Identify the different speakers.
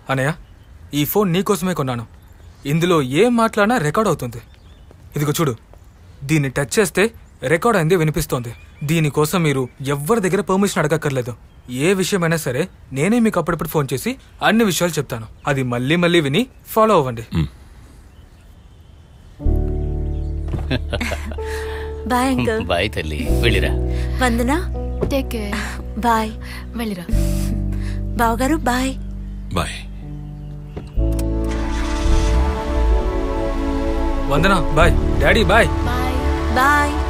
Speaker 1: అనయ్య ఈ ఫోన్ నీకోసమే కొన్నాను ఇందులో ఏం మాట్లాడినా రికార్డ్ అవుతుంది ఇదిగో చూడు దీన్ని టచ్ చేస్తే రికార్డ్ అయింది వినిపిస్తోంది దీనికోసం మీరు ఎవ్వరి దగ్గర పర్మిషన్ అడగక్కర్లేదు ఏ విషయమైనా సరే నేనే మీకు అప్పుడప్పుడు ఫోన్ చేసి అన్ని విషయాలు చెప్తాను అది మళ్ళీ మళ్ళీ విని ఫాలో అవ్వండి
Speaker 2: బాయ్ అంకుల్
Speaker 3: బాయ్ తల్లి వెళ్ళిరా
Speaker 2: వందనా
Speaker 4: టేక్ కేర్
Speaker 2: బాయ్
Speaker 4: వెళ్ళిరా
Speaker 2: బావగారు bye
Speaker 5: bye
Speaker 1: Vandana bye daddy bye
Speaker 4: bye
Speaker 2: bye